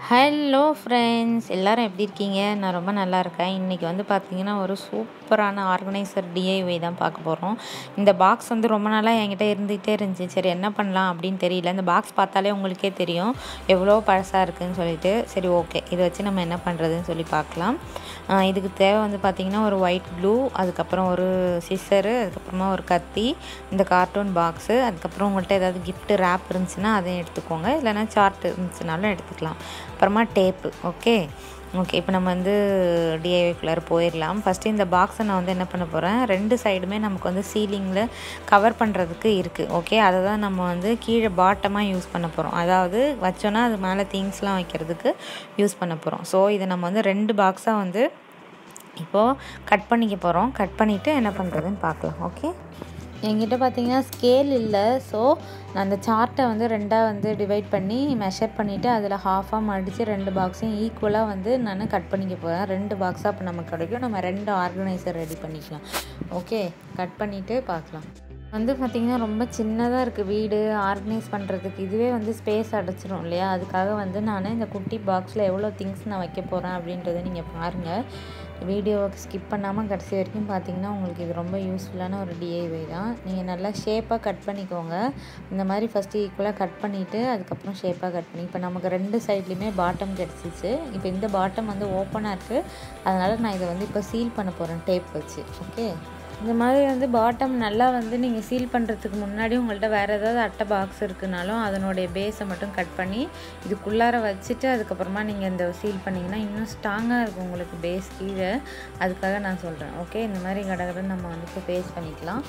hello friends எல்லோரும் எப்படி இருக்கீங்க நான் ரொம்ப நல்லா இருக்கேன் இன்றைக்கி வந்து பார்த்தீங்கன்னா ஒரு சூப்பரான ஆர்கனைசர் டிஐஒய் தான் பார்க்க போகிறோம் இந்த பாக்ஸ் வந்து ரொம்ப நாளாக என்கிட்ட இருந்துகிட்டே இருந்துச்சு சரி என்ன பண்ணலாம் அப்படின்னு தெரியல இந்த பாக்ஸ் பார்த்தாலே உங்களுக்கே தெரியும் எவ்வளோ பழசாக இருக்குதுன்னு சொல்லிட்டு சரி ஓகே இதை வச்சு நம்ம என்ன பண்ணுறதுன்னு சொல்லி பார்க்கலாம் ஆஹ் இதுக்கு தேவை வந்து பார்த்திங்கன்னா ஒரு ஒயிட் ப்ளூ அதுக்கப்புறம் ஒரு சிசரு அதுக்கப்புறமா ஒரு கத்தி இந்த கார்ட்டூன் பாக்ஸு அதுக்கப்புறம் உங்கள்கிட்ட ஏதாவது gift ரேப் இருந்துச்சுன்னா அதையும் எடுத்துக்கோங்க இல்லைன்னா சார்ட் இருந்துச்சுனாலும் எடுத்துக்கலாம் அப்புறமா டேப்பு ஓகே ஓகே இப்போ நம்ம வந்து டிஐவிக்குள்ளார போயிடலாம் ஃபஸ்ட்டு இந்த பாக்ஸை நான் வந்து என்ன பண்ண போகிறேன் ரெண்டு சைடுமே நமக்கு வந்து சீலிங்கில் கவர் பண்ணுறதுக்கு இருக்குது ஓகே அதை தான் நம்ம வந்து கீழே பாட்டமாக யூஸ் பண்ண போகிறோம் அதாவது வச்சோன்னா அது மேலே திங்ஸ்லாம் வைக்கிறதுக்கு யூஸ் பண்ண போகிறோம் ஸோ இதை நம்ம வந்து ரெண்டு பாக்ஸாக வந்து இப்போது கட் பண்ணிக்க போகிறோம் கட் பண்ணிவிட்டு என்ன பண்ணுறதுன்னு பார்க்கலாம் ஓகே என்கிட்ட பார்த்தீங்கன்னா ஸ்கேல் இல்லை ஸோ நான் அந்த சார்ட்டை வந்து ரெண்டாக வந்து டிவைட் பண்ணி மெஷர் பண்ணிவிட்டு அதில் ஹாஃபாக மடித்து ரெண்டு பாக்ஸையும் ஈக்குவலாக வந்து நான் கட் பண்ணிக்க போகிறேன் ரெண்டு பாக்ஸாக இப்போ நமக்கு கிடைக்கும் நம்ம ரெண்டு ஆர்கனைசர் ரெடி பண்ணிக்கலாம் ஓகே கட் பண்ணிவிட்டு பார்க்கலாம் வந்து பார்த்திங்கன்னா ரொம்ப சின்னதாக இருக்குது வீடு ஆர்கனைஸ் பண்ணுறதுக்கு இதுவே வந்து ஸ்பேஸ் அடைச்சிரும் இல்லையா அதுக்காக வந்து நான் இந்த குட்டி பாக்ஸில் எவ்வளோ திங்ஸ் நான் வைக்க போகிறேன் அப்படின்றத நீங்கள் பாருங்கள் வீடியோவை ஸ்கிப் பண்ணாமல் கடைசி வரைக்கும் பார்த்தீங்கன்னா உங்களுக்கு இது ரொம்ப யூஸ்ஃபுல்லான ஒரு டிஐவை தான் நீங்கள் நல்லா ஷேப்பாக கட் பண்ணிக்கோங்க இந்த மாதிரி ஃபஸ்ட்டு ஈக்குவலாக கட் பண்ணிவிட்டு அதுக்கப்புறம் ஷேப்பாக கட் பண்ணி இப்போ நமக்கு ரெண்டு சைட்லேயுமே பாட்டம் கிடச்சிச்சு இப்போ இந்த பாட்டம் வந்து ஓப்பனாக இருக்குது அதனால் நான் இதை வந்து இப்போ சீல் பண்ண போகிறேன் டேப் வச்சு ஓகே இந்த மாதிரி வந்து பாட்டம் நல்லா வந்து நீங்கள் சீல் பண்ணுறதுக்கு முன்னாடி உங்கள்கிட்ட வேறு ஏதாவது அட்டை பாக்ஸ் இருக்குனாலும் அதனுடைய பேஸை மட்டும் கட் பண்ணி இதுக்குள்ளார வச்சுட்டு அதுக்கப்புறமா நீங்கள் இந்த சீல் பண்ணிங்கன்னா இன்னும் ஸ்ட்ராங்காக இருக்கும் உங்களுக்கு பேஸ் கீழே அதுக்காக நான் சொல்கிறேன் ஓகே இந்த மாதிரி கடகடன்னு நம்ம வந்து இப்போ பேஸ் பண்ணிக்கலாம்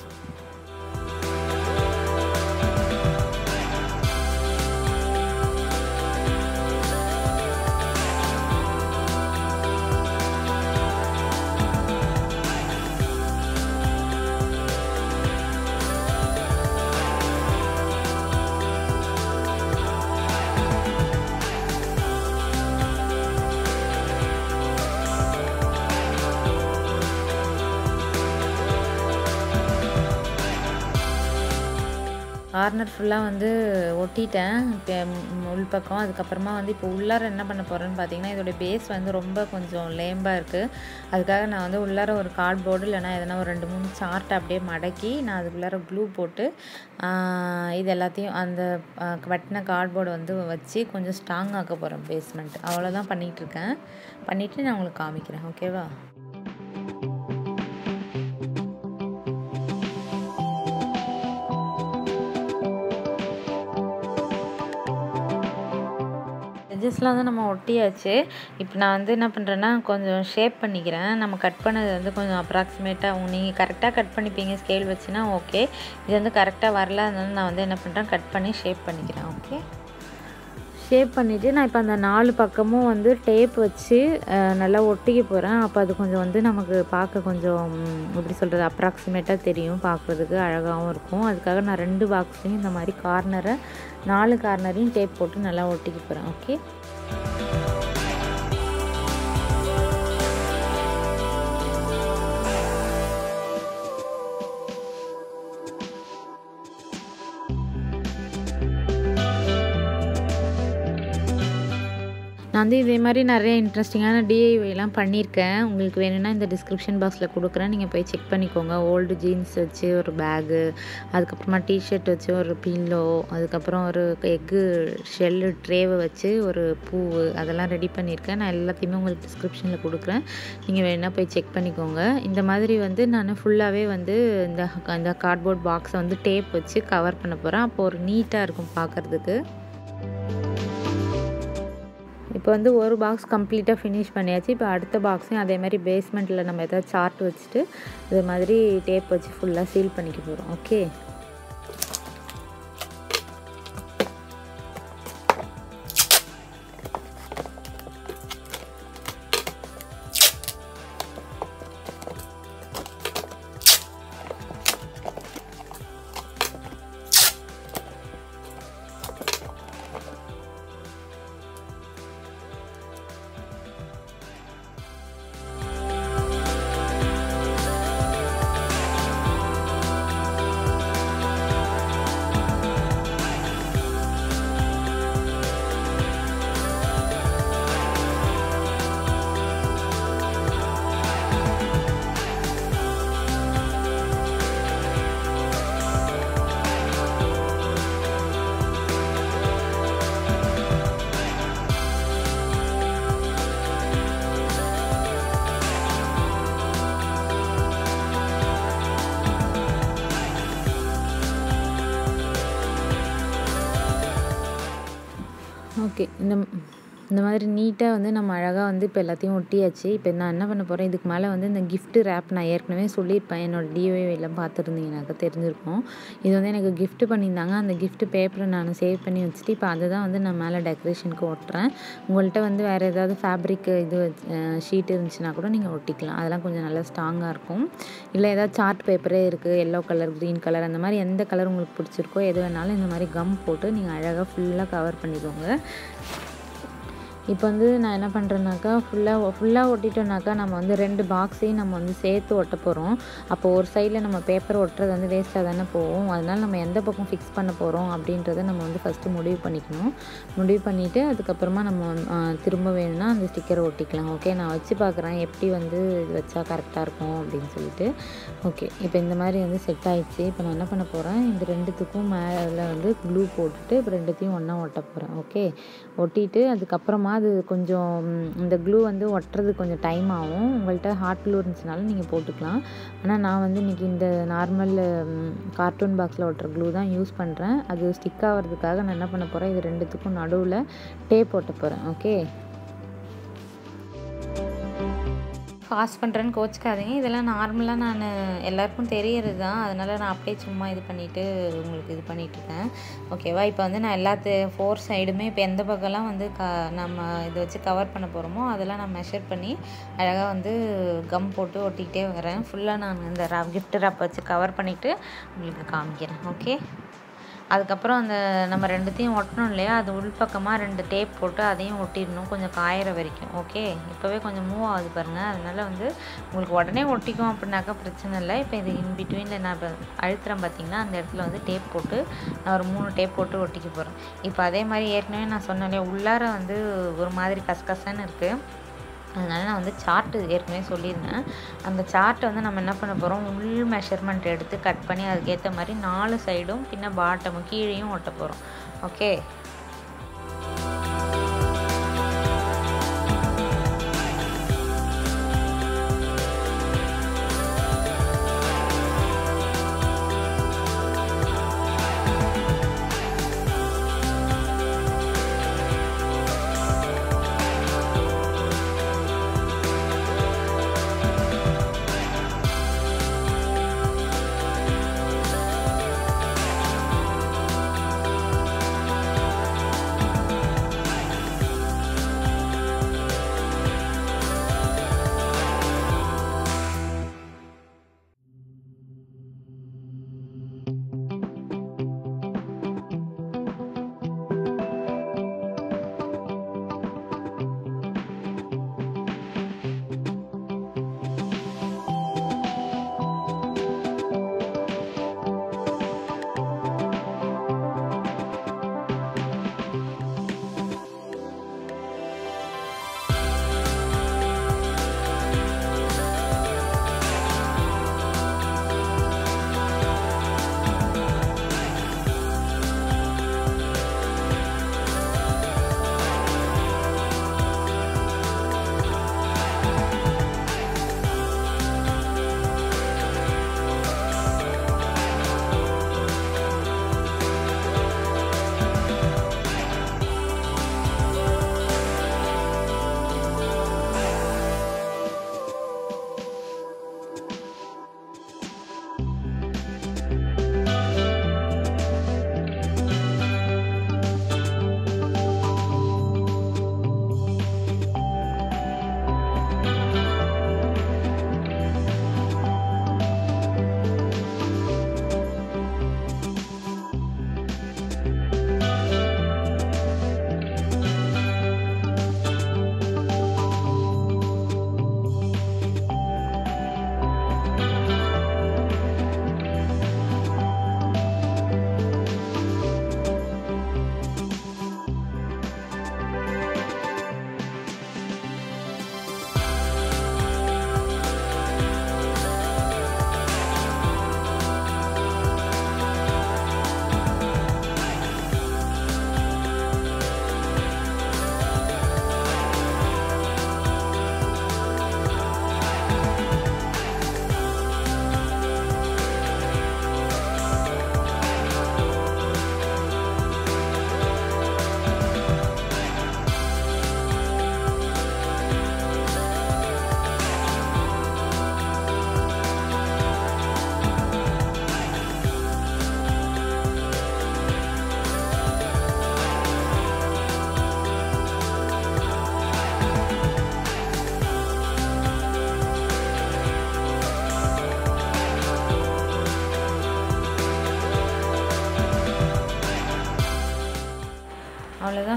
கார்னர் ஃபுல்லாக வந்து ஒட்டிட்டேன் இப்போ உள் பக்கம் அதுக்கப்புறமா வந்து இப்போ உள்ளார என்ன பண்ண போகிறேன்னு பார்த்தீங்கன்னா இதோடைய பேஸ் வந்து ரொம்ப கொஞ்சம் லேம்பாக இருக்குது அதுக்காக நான் வந்து உள்ளார ஒரு கார்ட்போர்டு இல்லைனா எதனா ஒரு ரெண்டு மூணு சார்ட்டை அப்படியே மடக்கி நான் அதுக்குள்ளார க்ளூ போட்டு ஆஹ், இது எல்லாத்தையும் அந்த ஆஹ், வெட்டின கார்ட்போர்டை வந்து வச்சு கொஞ்சம் ஸ்ட்ராங் ஆக்க போகிறேன் பேஸ்மெண்ட் அவ்வளோதான் பண்ணிகிட்ருக்கேன் பண்ணிவிட்டு நான் உங்களுக்கு காமிக்கிறேன் ஓகேவா எட்ஜஸ்லாம் வந்து நம்ம ஒட்டியாச்சு இப்போ நான் வந்து என்ன பண்ணுறேன்னா கொஞ்சம் ஷேப் பண்ணிக்கிறேன் நம்ம கட் பண்ணது வந்து கொஞ்சம் அப்ராக்சிமேட்டாக நீங்கள் கரெக்டாக கட் பண்ணிப்பீங்க ஸ்கேல் வச்சுன்னா ஓகே இது வந்து கரெக்டாக வரல அதனால நான் வந்து என்ன பண்ணுறேன் கட் பண்ணி ஷேப் பண்ணிக்கிறேன் ஓகே ஷேப் பண்ணிவிட்டு நான் இப்போ அந்த நாலு பக்கமும் வந்து டேப் வச்சு அஹ், நல்லா ஒட்டிக்க போகிறேன் அப்போ அது கொஞ்சம் வந்து நமக்கு பார்க்க கொஞ்சம் ம், எப்படி சொல்கிறது அப்ராக்சிமேட்டாக தெரியும் பார்க்குறதுக்கு அழகாகவும் இருக்கும் அதுக்காக நான் ரெண்டு பாக்ஸ்லையும் இந்த மாதிரி கார்னரை நாலு கார்னரையும் டேப் போட்டு நல்லா ஒட்டிக்க போகிறேன் ஓகே நான் வந்து இதே மாதிரி நிறைய இன்ட்ரெஸ்டிங்கான டிஐஒய்லாம் பண்ணியிருக்கேன் உங்களுக்கு வேணும்னா இந்த டிஸ்கிரிப்ஷன் பாக்ஸில் கொடுக்குறேன் நீங்கள் போய் செக் பண்ணிக்கோங்க ஓல்டு ஜீன்ஸ் வச்சு ஒரு பேகு அதுக்கப்புறமா டிஷர்ட் வச்சு ஒரு பில்லோ அதுக்கப்புறம் ஒரு எக்கு ஷெல்லு ட்ரேவை வச்சு ஒரு பூவு அதெல்லாம் ரெடி பண்ணியிருக்கேன் நான் எல்லாத்தையுமே உங்களுக்கு டிஸ்கிரிப்ஷனில் கொடுக்குறேன் நீங்கள் வேணால் போய் செக் பண்ணிக்கோங்க இந்த மாதிரி வந்து நான் ஃபுல்லாகவே வந்து இந்த இந்த கார்ட்போர்ட் பாக்ஸை வந்து டேப் வச்சு கவர் பண்ண போகிறேன் அப்போ ஒரு நீட்டாக இருக்கும் பார்க்குறதுக்கு இப்போ வந்து ஒரு பாக்ஸ் கம்ப்ளீட்டாக ஃபினிஷ் பண்ணியாச்சு இப்போ அடுத்த பாக்ஸையும் அதே மாதிரி பேஸ்மெண்ட்டில் நம்ம எதாவது சார்ட் வச்சுட்டு இது மாதிரி டேப் வச்சு ஃபுல்லாக சீல் பண்ணிக்க போகிறோம் ஓகே ஓகே இந்த இந்த மாதிரி நீட்டாக வந்து நம்ம அழகாக வந்து இப்போ எல்லாத்தையும் ஒட்டியாச்சு இப்போ நான் என்ன பண்ண போகிறேன் இதுக்கு மேலே வந்து இந்த gift ரேப் நான் ஏற்கனவே சொல்லியிருப்பேன் என்னோட டிஓஏல பார்த்துருந்தீங்கனாக்கா தெரிஞ்சிருக்கும் இது வந்து எனக்கு gift பண்ணியிருந்தாங்க அந்த gift பேப்பரை நான் சேவ் பண்ணி வச்சுட்டு இப்போ அதை தான் வந்து நான் மேலே டெக்கரேஷனுக்கு ஒட்டுறேன் உங்கள்கிட்ட வந்து வேறு ஏதாவது ஃபேப்ரிக் இது ஷீட் இருந்துச்சுன்னா கூட நீங்கள் ஒட்டிக்கலாம் அதெல்லாம் கொஞ்சம் நல்லா ஸ்ட்ராங்காக இருக்கும் இல்லை ஏதாவது சார்ட் பேப்பரே இருக்குது எல்லோ கலர் க்ரீன் கலர் அந்த மாதிரி எந்த கலர் உங்களுக்கு பிடிச்சிருக்கோ எது வேணாலும் இந்த மாதிரி கம் போட்டு நீங்கள் அழகாக ஃபுல்லாக கவர் பண்ணிக்கோங்க இப்போ வந்து நான் என்ன பண்ணுறேன்னாக்கா ஃபுல்லாக ஃபுல்லாக ஒட்டிட்டோம்னாக்கா நம்ம வந்து ரெண்டு பாக்ஸையும் நம்ம வந்து சேர்த்து ஒட்ட போகிறோம் அப்போ ஒரு சைடில் நம்ம பேப்பர் ஒட்டுறது வந்து வேஸ்ட்டாக தானே போகும் அதனால நம்ம எந்த பக்கம் ஃபிக்ஸ் பண்ண போகிறோம் அப்படின்றத நம்ம வந்து ஃபஸ்ட்டு முடிவு பண்ணிக்கணும் முடிவு பண்ணிவிட்டு அதுக்கப்புறமா நம்ம ஆ, திரும்ப வேணும்னா அந்த ஸ்டிக்கரை ஒட்டிக்கலாம் ஓகே நான் வச்சு பார்க்குறேன் எப்படி வந்து இது வச்சா கரெக்டாக இருக்கும் அப்படின்னு சொல்லிட்டு ஓகே இப்போ இந்த மாதிரி வந்து செட் ஆயிடுச்சு இப்போ நான் என்ன பண்ண போகிறேன் இந்த ரெண்டுத்துக்கும் மேலே வந்து க்ளூ போட்டுட்டு இப்போ ரெண்டுத்தையும் ஒன்றா ஒட்ட போகிறேன் ஓகே ஒட்டிட்டு அதுக்கப்புறமா அது கொஞ்சம் ம், இந்த க்ளூ வந்து ஒட்டுறது கொஞ்சம் டைம் ஆகும் உங்கள்கிட்ட ஹாட் க்ளூ இருந்துச்சுனாலும் நீங்கள் போட்டுக்கலாம் ஆனால் நான் வந்து இன்றைக்கி இந்த நார்மல் கார்ட்டூன் பாக்ஸில் ஒட்டுற க்ளூ தான் யூஸ் பண்ணுறேன் அது ஸ்டிக் ஆகிறதுக்காக நான் என்ன பண்ண போகிறேன் இது ரெண்டுத்துக்கும் நடுவில் டேப் ஒட்ட போகிறேன் ஓகே ஃபாஸ்ட் பண்ணுறேன்னு கோச்சிக்காதீங்க இதெல்லாம் நார்மலாக நான் எல்லாருக்கும் தெரியறது தான் அதனால் நான் அப்படியே சும்மா இது பண்ணிவிட்டு உங்களுக்கு இது பண்ணிகிட்ருக்கேன் ஓகேவா இப்போ வந்து நான் எல்லாத்து ஃபோர் சைடுமே இப்போ எந்த பக்கம்லாம் வந்து க நம்ம இதை வச்சு கவர் பண்ண போகிறோமோ அதெல்லாம் நான் மெஷர் பண்ணி அழகாக வந்து கம் போட்டு ஒட்டிக்கிட்டே வரேன் ஃபுல்லாக நான் இந்த ரா gift ரேப் வச்சு கவர் பண்ணிவிட்டு உங்களுக்கு காமிக்கிறேன் ஓகே அதுக்கப்புறம் அந்த நம்ம ரெண்டுத்தையும் ஒட்டணும் இல்லையா அது உள்பக்கமாக ரெண்டு டேப் போட்டு அதையும் ஒட்டிடணும் கொஞ்சம் காயிற வரைக்கும் ஓகே இப்போவே கொஞ்சம் மூவ் ஆகுது பாருங்கள் அதனால வந்து உங்களுக்கு உடனே ஒட்டிக்கும் அப்படின்னாக்கா பிரச்சனை இல்லை இப்போ இது இன் பிட்வீனில் நான் இப்போ அழுத்துறேன் பார்த்தீங்கன்னா அந்த இடத்துல வந்து டேப் போட்டு நான் ஒரு மூணு டேப் போட்டு ஒட்டிக்க போகிறேன் இப்போ அதே மாதிரி ஏற்கனவே நான் சொன்னேன் இல்லையா உள்ளார வந்து ஒரு மாதிரி கசகசன்னு இருக்குது அதனால நான் வந்து சார்ட்டு ஏற்கனவே சொல்லியிருந்தேன் அந்த சார்ட்டை வந்து நம்ம என்ன பண்ண போகிறோம் உள் மெஷர்மெண்ட் எடுத்து கட் பண்ணி அதுக்கேற்ற மாதிரி நாலு சைடும் பின்ன பாட்டமும் கீழேயும் ஒட்ட போகிறோம் ஓகே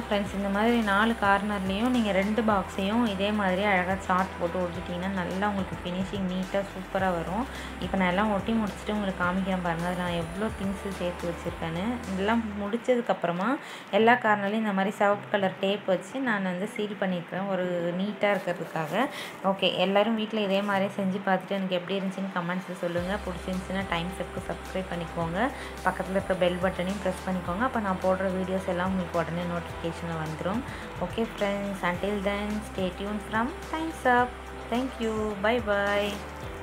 ஃப்ரெண்ட்ஸ் இந்த மாதிரி நாலு கார்னர்லேயும் நீங்கள் ரெண்டு பாக்ஸையும் இதே மாதிரி அழகாக சார்ட் போட்டு ஒட்டிட்டிங்கன்னா நல்லா உங்களுக்கு ஃபினிஷிங் நீட்டாக சூப்பராக வரும் இப்போ நான் எல்லாம் ஒட்டி முடிச்சுட்டு உங்களுக்கு காமிக்கிறேன் பாருங்கள் அதில் நான் எவ்வளோ திங்ஸு சேர்த்து வச்சுருக்கேன்னு இதெல்லாம் முடிச்சதுக்கப்புறமா எல்லா கார்னர்லையும் இந்த மாதிரி சிவப்பு கலர் டேப் வச்சு நான் வந்து சீல் பண்ணியிருக்கிறேன் ஒரு நீட்டாக இருக்கிறதுக்காக ஓகே எல்லோரும் வீட்டில் இதே மாதிரி செஞ்சு பார்த்துட்டு எனக்கு எப்படி இருந்துச்சுன்னு கமெண்ட்ஸில் சொல்லுங்கள் பிடிச்சிருந்துச்சுன்னா டைம் செப்க்கு சப்ஸ்கிரைப் பண்ணிக்கோங்க பக்கத்தில் இருக்க பெல் பட்டனையும் ப்ரெஸ் பண்ணிக்கோங்க அப்போ நான் போடுற வீடியோஸ் எல்லாம் உங்களுக்கு உடனே நோட்டிஃபிகேஷனில் வந்துடும் okay friends until then stay tune from times up thank you bye bye